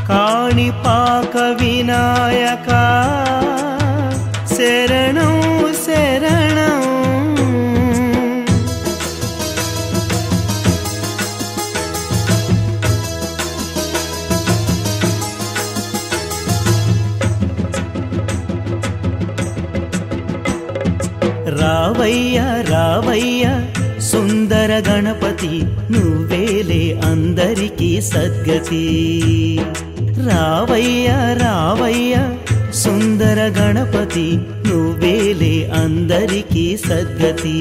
కాణిపాక వినాయక శరణం శరణం రావయ్య రావయ్య సుందర గణపతి నువ్వేలే అందరికీ సద్గతి రావయ్య రావయ్య సుందర గణపతి నువ్వేలే అందరికీ సద్గతి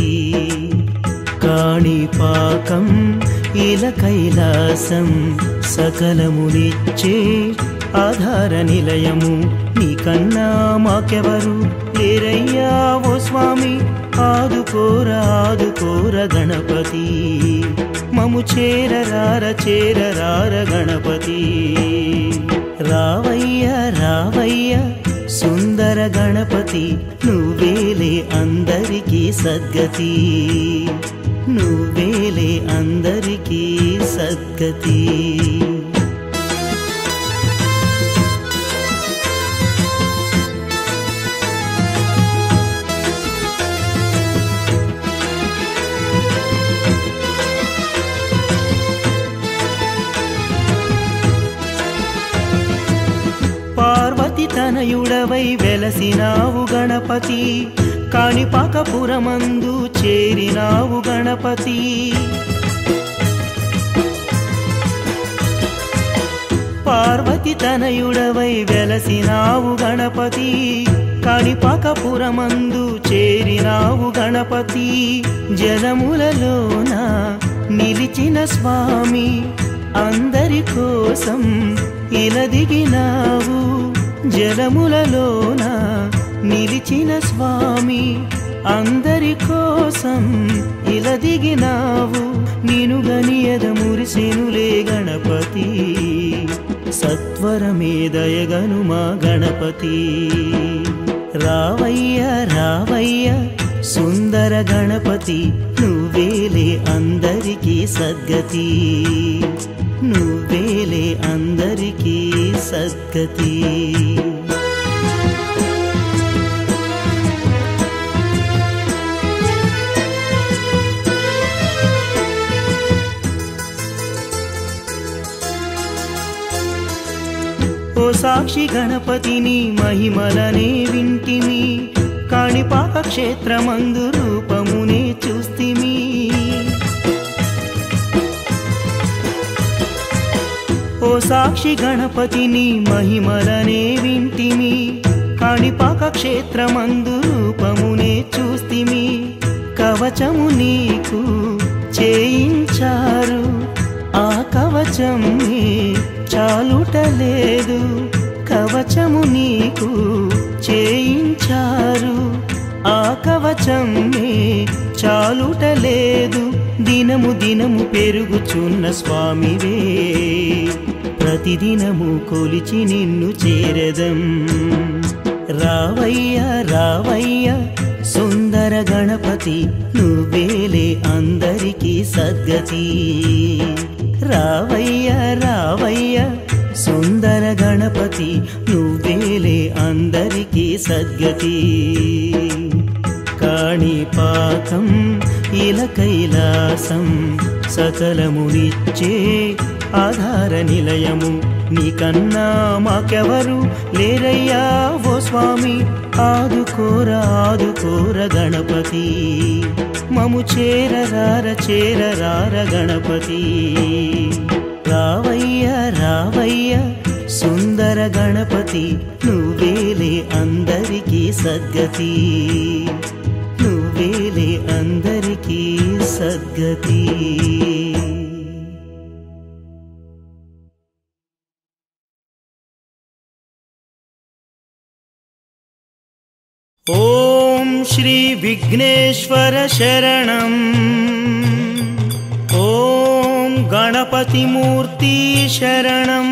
కాణిపాకం ఇల కైలాసం సకలమునిచ్చే ఆధార నిలయము నీకన్నా మాకెవరు లేరయ్యా ఓ స్వామి ఆదుకోర ఆదుకోర గణపతి మము చేరరార చేరరార గణపతి రావయ్య రావయ్య సుందర గణపతి నువ్వేలే అందరికీ సద్గతి నువ్వేలే అందరికీ సద్గతి పార్వతి తనయుడవై వెలసినావు గణపతి కాణిపాకపురమందు చేరినావు గణపతి పార్వతి తనయుడవై వెలసినావు గణపతి కాణిపాకపురమందు చేరినావు గణపతి జలములలోన నిలిచిన స్వామి అందరి కోసం ఇలా దిగినావు జలములలోన నిలిచిన స్వామి అందరి కోసం ఇలా దిగినావు నేను గనియద మురిసెనులే గణపతి సత్వరమే దయగను మా గణపతి రావయ్య రావయ్య సుందర గణపతి నువ్వేలే అందరికీ సద్గతి నువ్వేలే అందరికీ సద్గతి ఓ సాక్షి గణపతిని మహిమలనే వింటిమి కాణిపాక క్షేత్రమందు రూపమునే చూస్తిమి ఓ సాక్షి గణపతిని మహిమలనే వింటిమి కాణిపాక క్షేత్రమందు రూపమునే చూస్తిమి కవచము నీకు చేయించారు ఆ కవచమే చాలుటలేదు కవచము నీకు చేయించారు ఆ కవచమే చాలుటలేదు దినము దినము పెరుగుచున్న స్వామివే ప్రతిదినము కొలిచి నిన్ను చేరదం రావయ్య రావయ్య సుందర గణపతి నువ్వేలే అందరికీ సద్గతి రావయ్య రావయ్య సుందర గణపతి నువ్వేలే అందరికీ సద్గతి కాణిపాకం ఇల కైలాసం సకలమునిచ్చే ఆధార నిలయము నీకన్నా మాకెవరు లేరయ్యా ఓ స్వామి ఆదుకోర ఆదుకోర గణపతి మము చేరరార చేరరార గణపతి రావయ్య రావయ్య సుందర గణపతి నువ్వేలే అందరికీ సద్గతి నువ్వేలే అందరికీ సద్గతి ఓం శ్రీ విఘ్నేశ్వర శరణం ఓం గణపతి మూర్తి శరణం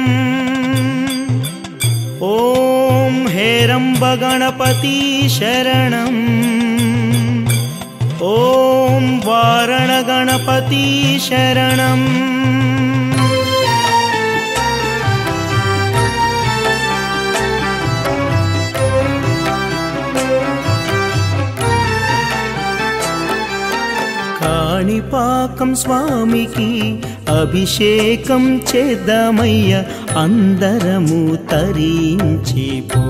ఓం హేరంబ గణపతి శరణం ఓం వారణ గణపతి శరణం పాకం స్వామికి అభిషేకం చేద్దామయ్య అందరము తరించి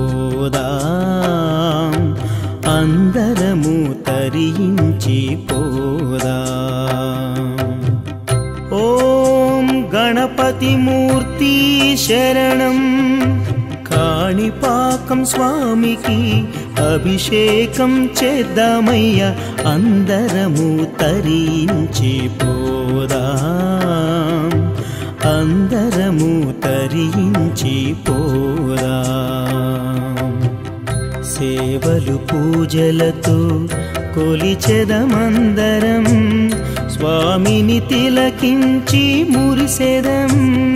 పోదాం అందరము తరించి పోదాం ఓం గణపతి మూర్తి శరణం కాణిపాకం స్వామికి అభిషేకం చేద్దామయ్య అందరము తరించి పోదాం అందరము తరించి పోదాం సేవలు పూజలతో కొలిచెదమందరం స్వామిని తిలకించి మురిసెదం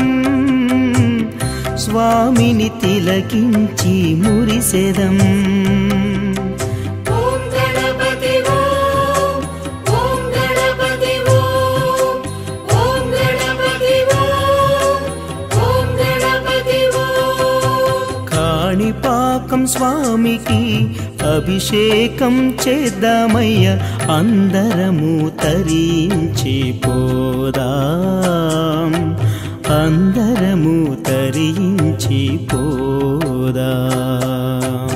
స్వామిని తిలకించి మురిసెదం ఓం గణపతి ఓం ఓం గణపతి ఓం ఓం గణపతి ఓం ఓం గణపతి ఓం కాణిపాకం స్వామికి అభిషేకం చేద్దామయ్య అందరము తరించి పోదాం అందరము తరించి పోదాం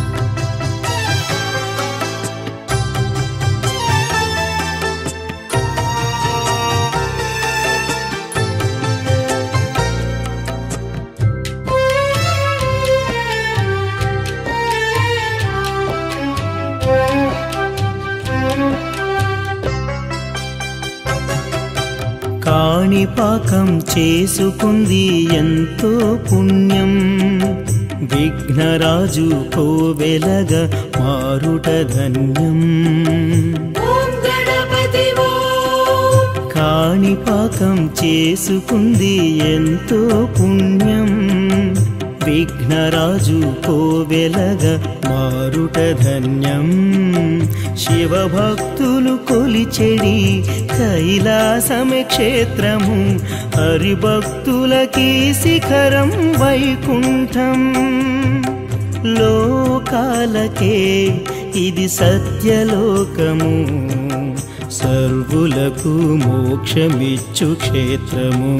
కాణిపాకం చేసుకుంది ఎంతో పుణ్యం విఘ్నరాజు కోవెలగ మారుట ధన్యం ఓం గణపతి ఓం కాణిపాకం చేసుకుంది ఎంతో పుణ్యం విఘ్నరాజు కోవెలగ మారుట ధన్యం శివభక్తులు కొలిచెడి కైలాసమే క్షేత్రము హరిభక్తులకి శిఖరం వైకుంఠం లోకాలకే ఇది సత్యలోకము సర్వులకు మోక్షమిచ్చు క్షేత్రము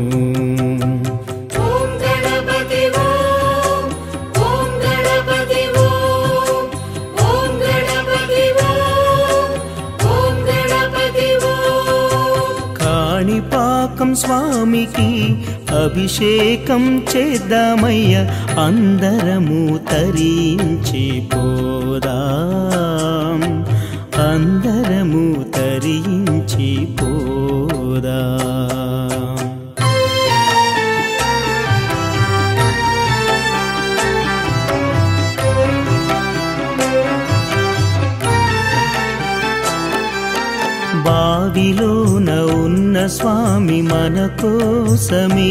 ఓం గణపతి ఓం ఓం గణపతి ఓం ఓం గణపతి ఓం ఓం గణపతి ఓం కాణిపాకం స్వామికి అభిషేకం చేద్దామయ్య అందరము తరించి పోదాం అందరము తరించి పోదాం బావిలోన ఉన్న స్వామి మన కోసమే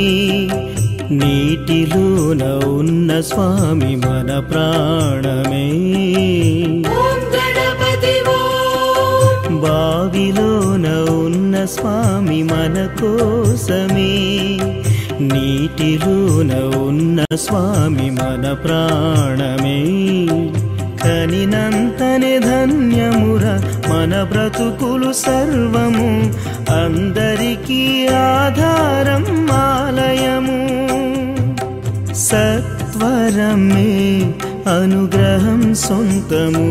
నీటిలోన ఉన్న స్వామి మన ప్రాణమే ఓం గణపతి ఓం బావిలోన ఉన్న స్వామి మన కోసమే నీటిలోన ఉన్న స్వామి మన ప్రాణమే కనినంతనే ధన్యముర మన బ్రతుకులు సర్వము అందరికీ ఆధారం ఆలయము సత్వరమే అనుగ్రహం సొంతము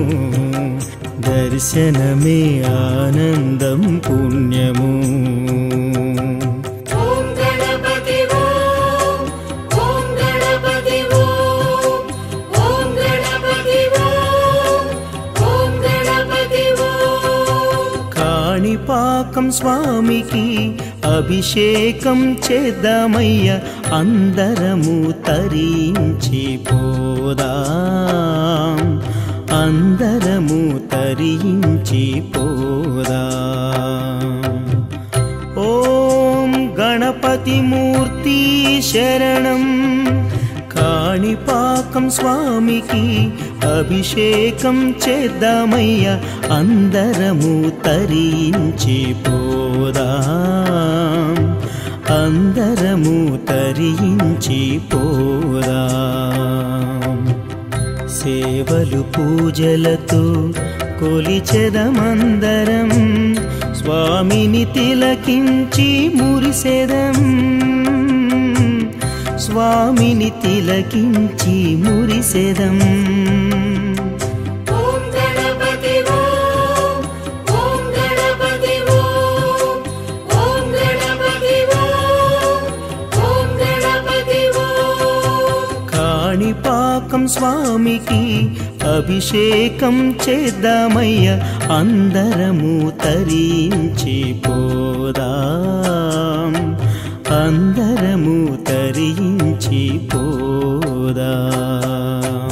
దర్శనమే ఆనందం పుణ్యము ఓం గణపతి ఓం ఓం గణపతి ఓం ఓం గణపతి ఓం ఓం గణపతి ఓం కాణిపాకం స్వామికి అభిషేకం చేద్దామయ్య అందరము తరించి పోదాం అందరము తరించి పోదాం ఓం గణపతి మూర్తి శరణం కాణిపాకం స్వామికి అభిషేకం చేద్దామయ్య అందరము తరించి పోదాం అందరము తరించి పోదాం సేవలు పూజలతో కొలిచెదమందరం స్వామిని తిలకించి మురిసెదం స్వామిని తిలకించి మురిసెదం ఓం గణపతి ఓం ఓం గణపతి ఓం ఓం గణపతి ఓం ఓం గణపతి ఓం కాణిపాకం స్వామికి అభిషేకం చేద్దామయ్య అందరము తరించి పోదాం అందరము తరించి పోదాం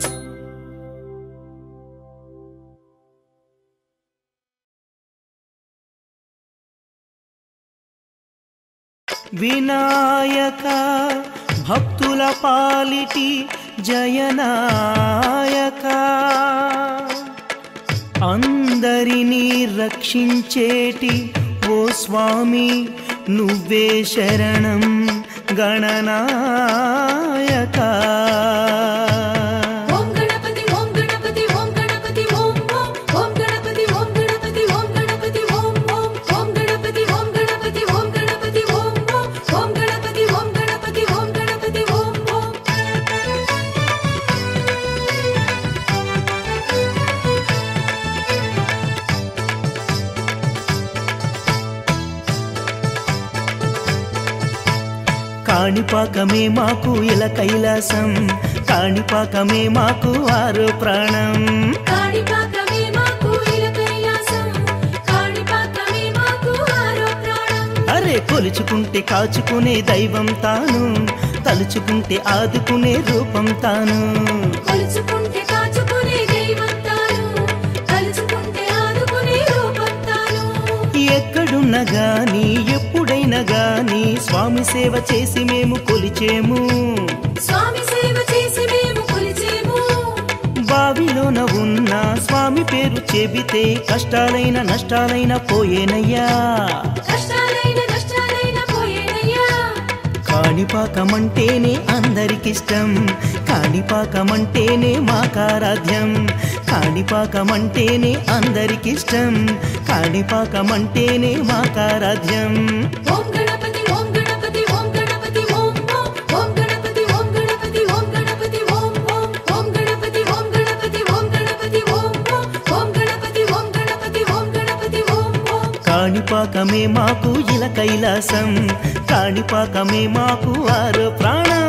వినాయక భక్తుల పాలిటి జయనాయక అందరినీ రక్షించేటి ఓ స్వామి నువ్వే శరణం గణనాయక ఓం గణపతి ఓం గణపతి ఓం గణపతి ఓం ఓం ఓం గణపతి ఓం గణపతి ఓం గణపతి ఓం ఓం ఓం గణపతి ఓం గణపతి ఓం గణపతి ఓం ఓం ఓం గణపతి ఓం గణపతి ఓం గణపతి ఓం ఓం కాణిపాకమే మాకు ఇల కైలాసం కాణిపాకమే మాకు ఆరు ప్రాణం కాణిపాకమే మాకు ఇల కైలాసం కాణిపాకమే మాకు ఆరో ప్రాణం అరే కొలుచుకుంటే కాచుకునే దైవం తాను తలుచుకుంటే ఆదుకునే రూపం తాను కొలుచుకుంటే కాచుకునే దైవం తాను కలుచుకుంటే ఆదుకునే రూపం తాను ఎక్కడున్నా గాని ఎప్పుడైనా గాని స్వామి సేవ చేసి మేము కొలిచేము స్వామి సేవ చేసి మేము కొలిచేము బావిలోన ఉన్న స్వామి పేరు చెబితే కష్టాలైన నష్టాలైన పోయేనయ్యా కష్టాలైన నష్టాలైన పోయేనయ్యా కాణిపాకమంటేనే అందరికిష్టం కాణిపాకమంటేనే మాకారాధ్యం కాణిపాకమంటేనే అందరికిష్టం కాణిపాకమంటేనే మాకారాధ్యం ఓం గణపతి ఓం గణపతి ఓం గణపతి ఓం ఓం ఓం గణపతి ఓం గణపతి ఓం గణపతి ఓం ఓం ఓం గణపతి ఓం గణపతి ఓం గణపతి ఓం ఓం ఓం గణపతి ఓం గణపతి ఓం గణపతి ఓం ఓం కాణిపాకమే మాకు ఇల కైలాసం కాణిపాకమే మాకు ఆరు ప్రాణం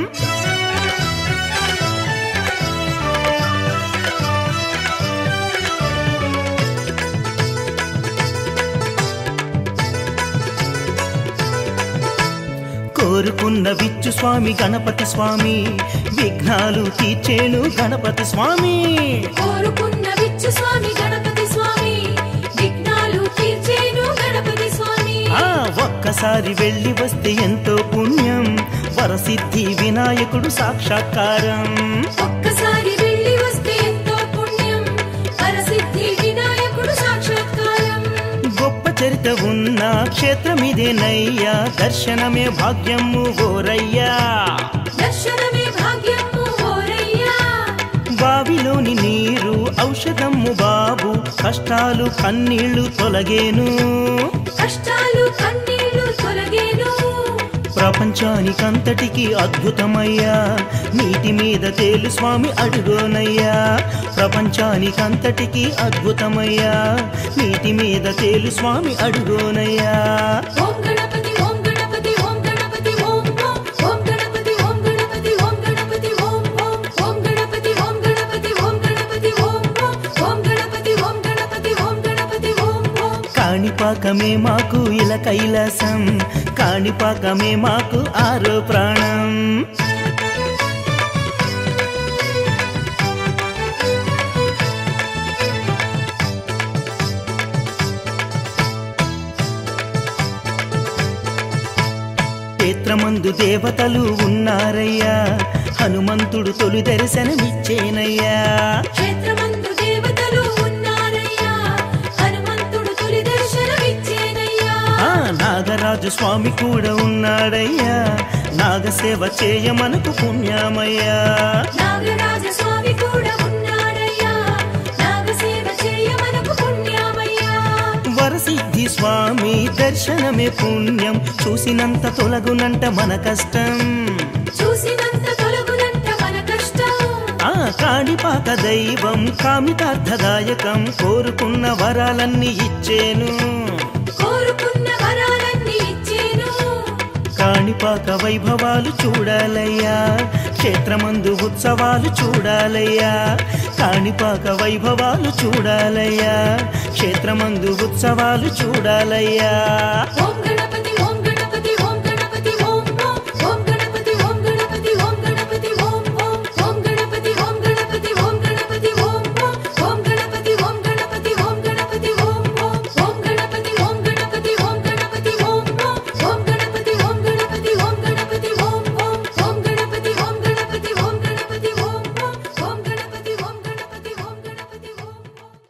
కోరుకున్న విచ్చు స్వామి గణపతి స్వామి విఘ్నాలు తీర్చేను గణపతి స్వామి కోరుకున్న విచ్చు స్వామి గణపతి స్వామి విఘ్నాలు తీర్చేను గణపతి స్వామి ఆ ఒక్కసారి వెళ్ళి వస్తే ఎంతో పుణ్యం వరసిద్ధి వినాయకుడు సాక్షాత్కారం ఒక్కసారి వెళ్ళి వస్తే ఎంతో పుణ్యం పరసిద్ధి వినాయకుడు సాక్షాత్కారం గొప్ప చరిత ఉన్న క్షేత్రమిదేనయ్యా దర్శనమే భాగ్యము ఓరయ్యా దర్శనమే భాగ్యము ఓరయ్యా బావిలోని నీరు ఔషధము బాబు కష్టాలు కన్నీళ్లు తొలగేను కష్టాలు కన్నీళ్లు తొలగేను ప్రపంచానికంతటికి అద్భుతమయ్యా నీటి మీద తేలు స్వామి అడుగోనయ్యా ప్రపంచానికంతటికి అద్భుతమయ్యా నీటి మీద తేలు స్వామి అడుగోనయ్యా ఓం గణపతి ఓం గణపతి ఓం గణపతి ఓం ఓం ఓం గణపతి ఓం గణపతి ఓం గణపతి ఓం ఓం ఓం గణపతి ఓం గణపతి ఓం గణపతి ఓం ఓం ఓం గణపతి ఓం గణపతి ఓం గణపతి ఓం ఓం కాణిపాకమే మాకు ఇల కైలాసం కాణిపాకమే మాకు ఆరో ప్రాణం క్షేత్రమందు దేవతలు ఉన్నారయ్యా హనుమంతుడు తొలి దర్శనమిచ్చేనయ్యా క్షేత్రమందు దేవతలు ఉన్నారయ్యా హనుమంతుడు తొలి దర్శనమిచ్చేనయ్యా ఆ నాగరాజు స్వామి కూడా ఉన్నాడయ్యా నాగసేవ చేయ మనకు పుణ్యమయ్యా నాగరాజ స్వామి కూడా ఉన్నాడయ్యా నాగసేవ చేయ మనకు పుణ్యమయ్యా వరసిద్ధి గణపతి స్వామి దర్శనమే పుణ్యం చూసినంత తొలగునంట మన కష్టం చూసినంత తొలగునంట మన కష్టం ఆ కాణిపాక దైవం కామితార్థదాయకం కోరుకున్న వరాలన్నీ ఇచ్చేను కోరుకున్న వరాలన్నీ ఇచ్చేను కాణిపాక వైభవాలు చూడాలయ్యా క్షేత్రమందు ఉత్సవాలు చూడాలయ్యా కాణిపాక వైభవాలు చూడాలయ్యా క్షేత్రమందు ఉత్సవాలు చూడాలయ్యా ఓం గణపతి ఓం గణపతి ఓం గణపతి ఓం ఓం ఓం గణపతి ఓం గణపతి ఓం గణపతి ఓం ఓం ఓం గణపతి ఓం గణపతి ఓం గణపతి ఓం ఓం ఓం గణపతి ఓం గణపతి ఓం గణపతి ఓం ఓం ఓం గణపతి ఓం గణపతి ఓం గణపతి ఓం ఓం ఓం గణపతి ఓం గణపతి ఓం గణపతి ఓం ఓం ఓం గణపతి ఓం గణపతి ఓం గణపతి ఓం ఓం ఓం గణపతి ఓం గణపతి ఓం గణపతి ఓం ఓం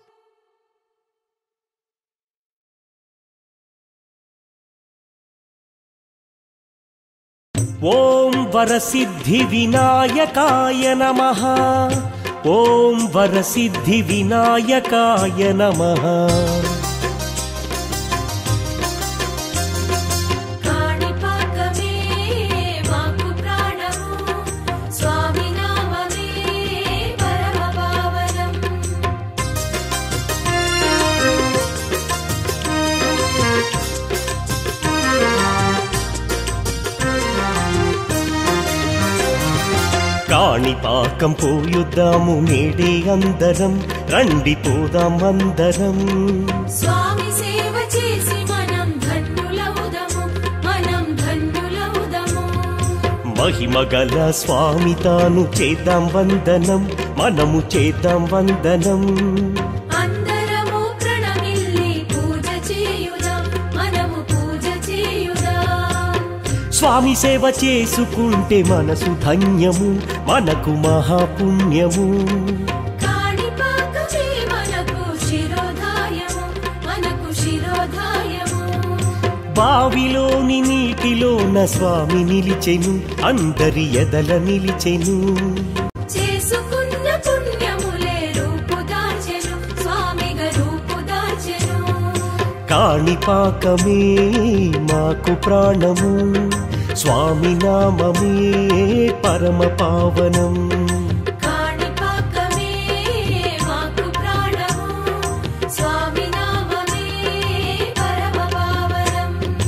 ఓం వరసిద్ధి వినాయకాయ నమ ఓం వరసిద్ధి వినాయకాయ నమ కాణిపాకమే మాకు ప్రాణము స్వామి నామమే పరమ పావనం కాణిపాకం పోయుద్దాము నేడే అందరం రండి పోదాం అందరం స్వామి సేవ చేసి మనం ధన్యులవుదము మనం ధన్యులవుదము మహిమ గల స్వామి తాను చేద్దాం వందనం మనము చేద్దాం వందనం అందరము ప్రణమిల్లి పూజ చేయుదాం మనము పూజ చేయుదాం స్వామి సేవ చేసుకుంటే మనసు ధన్యము మనకు మహాపుణ్యము కాణిపాకమే మనకు శిరోధాయము మనకు శిరోధాయము బావిలోని నీటిలోన స్వామి నిలిచెను అందరి ఎదల నిలిచెను చేసుకున్న పుణ్యములే రూపుదార్చెను స్వామిగా రూపుదార్చెను కాణిపాకమే మాకు ప్రాణము స్వామి నామమే పరమ పావనం కాణిపాకమే మాకు ప్రాణము స్వామి నామమే పరమ పావనం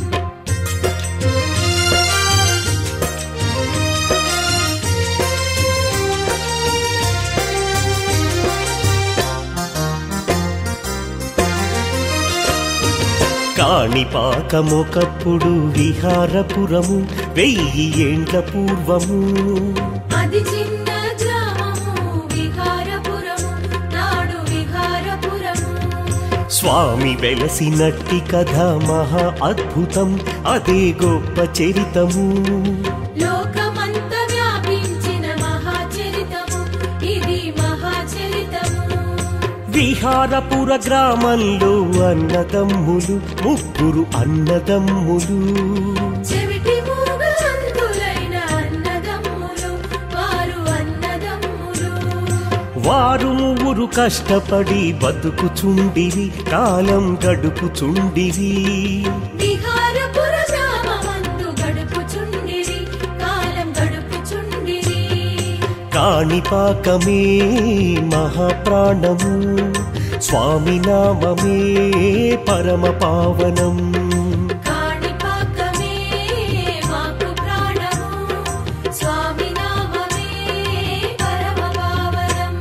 కాణిపాకమొకప్పుడు విహారపురము వెయ్యి ఏండ్ల పూర్వము అది చిన్న గ్రామము విహారపురము నాడు విహారపురము స్వామి వెలసినట్టి కథ మహా అద్భుతం అదే గొప్ప చరితము లోకమంత వ్యాపించిన మహాచరితము ఇది మహాచరితము విహారపుర గ్రామంలో అన్నదమ్ములు ముగ్గురు అన్నదమ్ములు చెవిటి మూగ అంతులైన అన్నదమ్ములు వారు అన్నదమ్ములు వారు ముగ్గురు కష్టపడి బతుకుచుండిరి కాలం గడుపుచుండిరి విహారపుర గ్రామమందు గడుపుచుండిరి కాలం గడుపుచుండిరి కాణిపాకమే మహాప్రాణము స్వామి నామమే పరమ పావనం కాణిపాకమే మాకు ప్రాణము స్వామి నామమే పరమ పావనం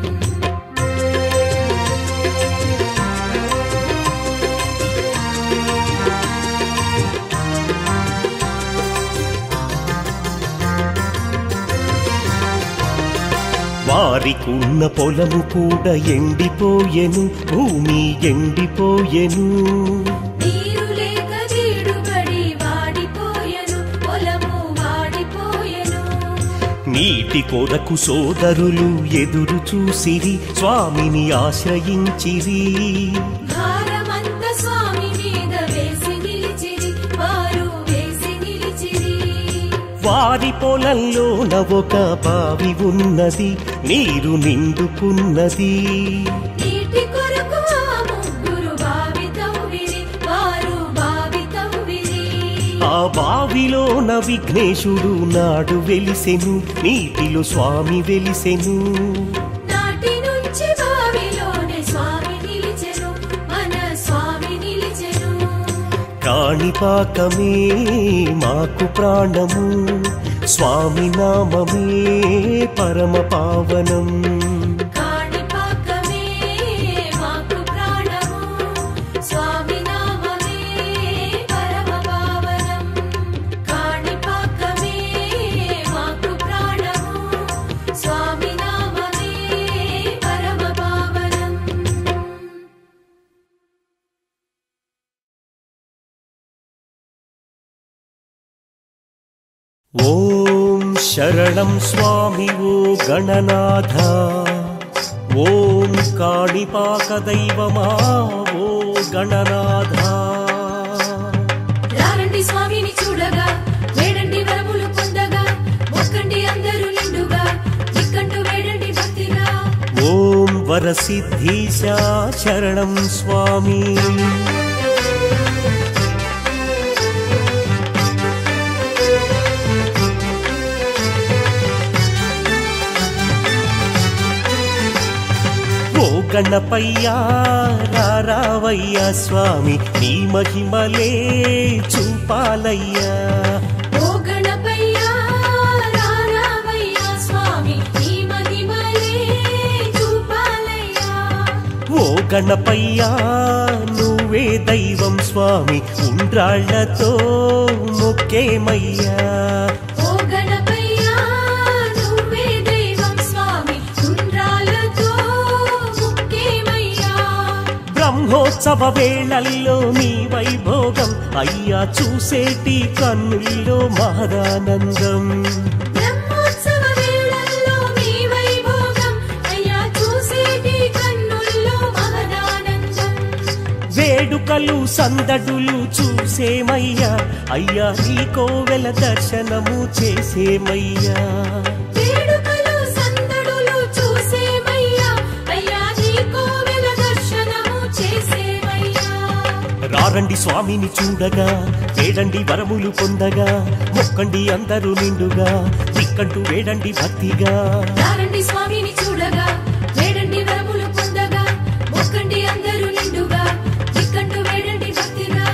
వారికున్న పొలము కూడా ఎండిపోయెను భూమి ఎండిపోయెను నీరు లేక జీడుబడి వాడిపోయెను పొలము వాడిపోయెను నీటి కొరకు సోదరులు ఎదురు చూసిరి స్వామిని ఆశ్రయించిరి భారమంత స్వామి మీద వేసి నిలిచిరి వారు వేసి నిలిచిరి వారి పొలంలోన ఒక బావి ఉన్నది నీరు నిండుకున్నది నీటి కొరకు ఆ ముగ్గురు బావి తవ్విరి వారు ఆ బావిలోన విఘ్నేశుడు నాడు వెలిసెను నీటిలో స్వామి వెలిసెను నాటి నుంచి బావిలోనే స్వామి నిలిచెను మన స్వామి నిలిచెను కాణిపాకమే మాకు ప్రాణము స్వామి నామమే పరమ పావనం కాణిపాకమే మాకు ప్రాణము స్వామి నామమే పరమ పావనం కాణిపాకమే మాకు ప్రాణము స్వామి నామమే పరమ పావనం ఓం శరణం స్వామి ఓ గణనాథ ఓం కాణిపాక దైవమా ఓ గణనాథ రారండి స్వామిని చూడగా వేడండి వరములు పొందగా మొక్కండి అందరూ నిండుగా దిక్కంటూ వేడండి భక్తిగా ఓం వరసిద్ధీశ శరణం స్వామి ఓ గణపయ్యా రారావయ్యా స్వామి నీ మహిమలే చూపాలయ్యా ఓ గణపయ్యా రారావయ్యా స్వామి నీ మహిమలే చూపాలయ్యా ఓ గణపయ్యా నువ్వే దైవం స్వామి ఉండ్రాళ్లతో మొక్కేమయ్యా ఓ గణపయ్యా నువ్వే దైవం స్వామి ఉండ్రాలతో ముక్కేమయ్యా బ్రహ్మోత్సవ వేళల్లో నీ వైభోగం అయ్యా చూసేటి కన్నుల్లో మహదానందం బ్రహ్మోత్సవ వేళల్లో నీ వైభోగం అయ్యా చూసేటి కన్నుల్లో మహదానందం వేడుకలు సందడులు చూసేమయ్యా అయ్యా నీ కోవెల దర్శనము చేసేమయ్యా వేడుకలు సందడులు చూసేమయ్యా అయ్యా నీ కోవెల దర్శనము చేసేమయ్యా రారండి స్వామిని చూడగా వేడండి వరములు పొందగా మొక్కండి అందరూ నిండుగా దిక్కంటూ వేడండి భక్తిగా రారండి స్వామిని చూడగా వేడండి వరములు పొందగా మొక్కండి అందరూ నిండుగా దిక్కంటూ వేడండి భక్తిగా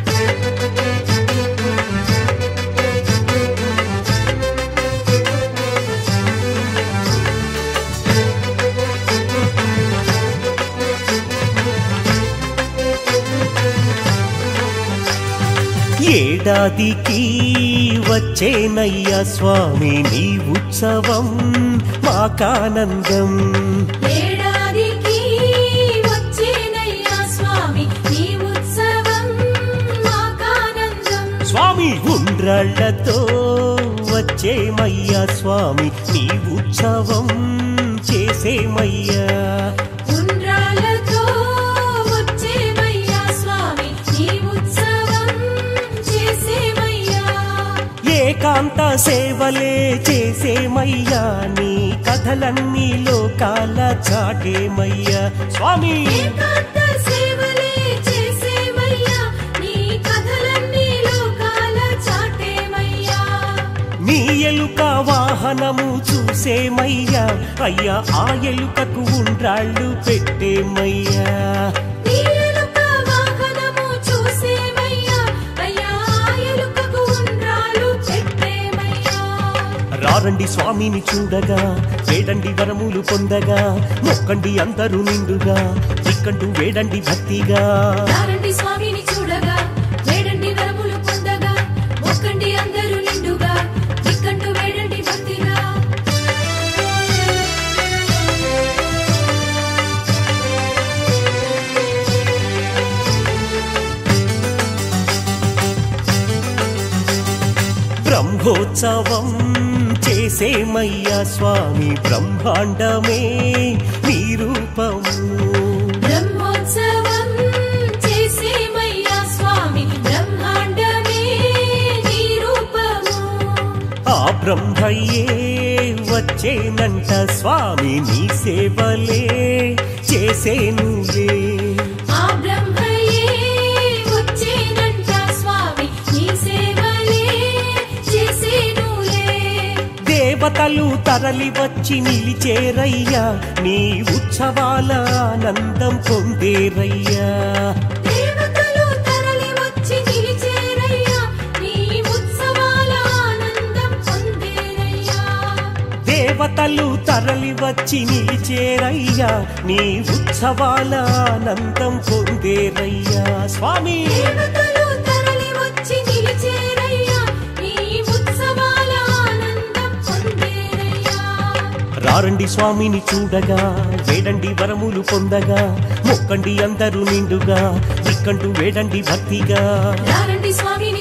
ఏడాదికి వచ్చేనయ్యా స్వామి నీ ఉత్సవం మాకానందం ఏడాదికి వచ్చేనయ్యా స్వామి ఈ ఉత్సవం మాకానందం స్వామి ఉండ్రాళ్లతో వచ్చేమయ్యా స్వామి నీ ఉత్సవం చేసేమయ్యా ఉండ్రాలతో వచ్చేమయ్యా స్వామి ఈ ఉత్సవం చేసేమయ్యా ఏకాంత సేవలే చేసేమయ్యా నీ కథలన్నీ లోకాల చాటేమయ్యా స్వామి ఏకాంత సేవలే చేసేమయ్యా నీ కథలన్నీ లోకాల చాటేమయ్యా నీ ఎలుక వాహనము చూసేమయ్యా అయ్యా ఆ ఎలుకకు ఉండ్రాళ్ళు పెట్టేమయ్యా నీ ఎలుక వాహనము చూసేమయ్యా అయ్యా ఆ ఎలుకకు ఉండ్రాలు పెట్టేమయ్యా రారండి స్వామిని చూడగా వేడండి వరములు పొందగా మొక్కండి అందరూ నిండుగా దిక్కంటూ వేడండి భక్తిగా రారండి స్వామిని చూడగా వేడండి వరములు పొందగా మొక్కండి అందరూ నిండుగా దిక్కంటూ వేడండి భక్తిగా బ్రహ్మోత్సవం చేసేమయ్యా స్వామి బ్రహ్మాండమే నీ రూపము బ్రహ్మోత్సవం చేసేమయ్యా స్వామి బ్రహ్మాండమే నీ రూపము ఆ బ్రహ్మయ్యే వచ్చేనంట స్వామి నీ సేవలే చేసేనులే ఆ బ్రహ్మయే వచ్చేనంట స్వామి నీ సేవలే దేవతలు తరలి వచ్చి నిలిచేరయ్యా నీ ఉత్సవాల ఆనందం పొందేరయ్యా దేవతలు తరలి వచ్చి నిలిచేరయ్యా నీ ఉత్సవాల ఆనందం పొందేరయ్యా దేవతలు తరలి వచ్చి నిలిచేరయ్యా నీ ఉత్సవాల ఆనందం పొందేరయ్యా స్వామి దేవతలు తరలి వచ్చి నిలిచేరయ్యా నీ ఉత్సవాల ఆనందం పొందేరయ్యా రారండి స్వామిని చూడగా వేడండి వరములు పొందగా మొక్కండి అందరూ నిండుగా ఇక్కంటూ వేడండి భక్తిగా రారండి స్వామి